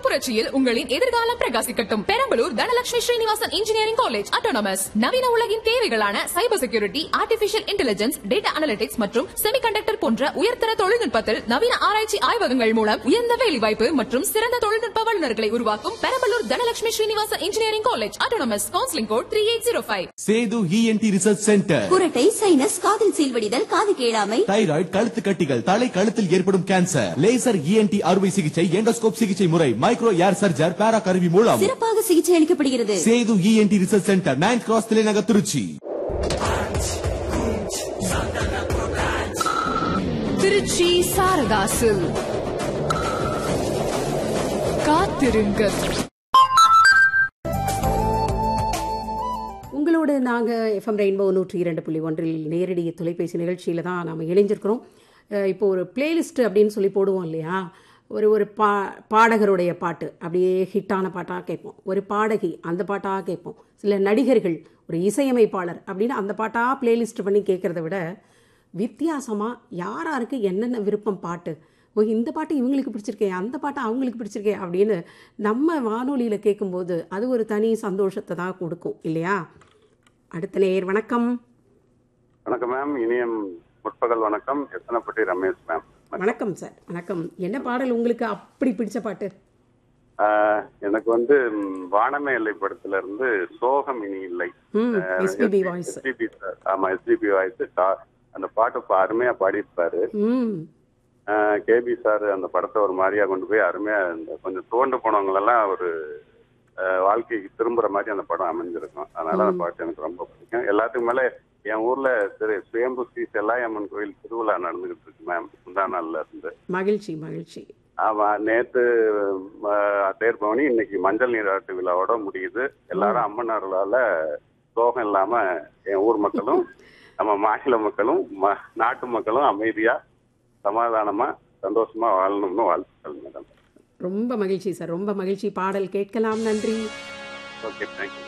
புரட்சியில் உங்களின் எதிர்காலம் பிரகாசிக்கட்டும் Perambalur Dhanalakshmi Srinivasan engineering college autonomous நவீன உலகின் தேவைகளான cyber security artificial intelligence data analytics மற்றும் செமிகண்டக்டர் போன்ற உயர்தர தொழில்நுட்பத்தில் நவீன ஆராய்ச்சி ஆய்வகங்கள் மூலம் உயர்ந்த வேலைவாய்ப்பு மற்றும் சிறந்த தொழில்நுட்ப வல்லுநர்களை உருவாக்கும் Perambalur Dhanalakshmi Srinivasan engineering college autonomous counselling code three eight zero five Sethu ENT research centre குரட்டை சைனஸ் காதில் சீல்வடிதல் காது கேளாமை தைராய்டு கழுத்து கட்டிகள் தலை கழுத்தில் ஏற்படும் கேன்சர் லேசர் இஎன்டி அறுவை சிகிச்சை எண்டோஸ்கோப் சிகிச்சை முறை மைக்ரோ ஏர் சர்ஜர் பேரா கருவி மூலம் சிறப்பாக சிகிச்சை அளிக்கப்படுகிறது Sethu ENT research centre nine cross தலைநகர் திருச்சி திருச்சி சாரதாசு காத்திருங்கள் உங்களோடு நாங்கள் எஃப்எம் ரெயின்போ நூற்றி இரண்டு புள்ளி ஒன்றில் நேரடி தொலைபேசி நிகழ்ச்சியில் தான் நாம் இணைஞ்சிருக்கிறோம் அஹ் இப்போ ஒரு பிளேலிஸ்ட் அப்படின்னு சொல்லி போடுவோம் இல்லையா ஒரு ஒரு பா பாடகருடைய பாட்டு அப்படியே ஹிட்டான பாட்டாக கேட்போம் ஒரு பாடகி அந்த பாட்டாக கேட்போம் சில நடிகர்கள் ஒரு இசையமைப்பாளர் அப்படின்னு அந்த பாட்டாக பிளேலிஸ்ட் பண்ணி கேட்குறத விட வித்தியாசமாக யார் யாருக்கு என்னென்ன விருப்பம் பாட்டு ஓ இந்த பாட்டு இவங்களுக்கு பிடிச்சிருக்கே அந்த பாட்டு அவங்களுக்கு பிடிச்சிருக்கே அப்படின்னு நம்ம வானொலியில் கேட்கும்போது அது ஒரு தனி சந்தோஷத்தை தான் கொடுக்கும் இல்லையா அடுத்த நேர் வணக்கம் வணக்கம் மேம் இனிய முற்பகல் வணக்கம் எத்தனைப்பட்டி ரமேஷ் மேம் வணக்கம் சார் வணக்கம் என்ன பாடல் உங்களுக்கு அப்படி பிடிச்ச பாட்டு ஆஹ், எனக்கு வந்து ம், வானமே எல்லை படத்துல இருந்து சோகம் இனி இல்லை ம் எஸ்பிபி வாய்ஸ் எஸ்பிபி சார் ஆமா எஸ்பிபி வாய்ஸ் அந்த பாட்டு பா- அருமையா பாடியிருப்பாரு ம் கேபி சார் அந்த படத்தை ஒரு மாதிரியா கொண்டு போய் அருமையா இந்த கொஞ்சம் துவண்டு போனவங்களெல்லாம் ஒரு ஆஹ், வாழ்க்கைக்கு திரும்புற மாதிரி அந்த படம் அமைஞ்சிருக்கும் அதனால அந்த பாட்டு எனக்கு ரொம்ப பிடிக்கும் எல்லாத்துக்கும் மேல என் ஊர்ல திரு சுயம்பு ஸ்ரீ செல்லாயம்மன் கோயில் திருவிழா நடந்துகிட்டு இருக்கு மேம் முந்தா நாள்ல இருந்து மகிழ்ச்சி மகிழ்ச்சி ஆமா நேத்து ம, தேர் பவனி இன்னைக்கு மஞ்சள் நீராட்டு விழாவோட முடியுது எல்லாரும் அம்மன் அருளால சோகம் இல்லாம என் ஊர் மக்களும் நம்ம மாநில மக்களும் ம- நாட்டு மக்களும் அமைதியா சமாதானமா சந்தோஷமா வாழணும்னு வாழ்த்துக்கள் மேடம் ரொம்ப மகிழ்ச்சி சார் ரொம்ப மகிழ்ச்சி பாடல் கேட்கலாம் நன்றி ஓகே தேங்க்யூ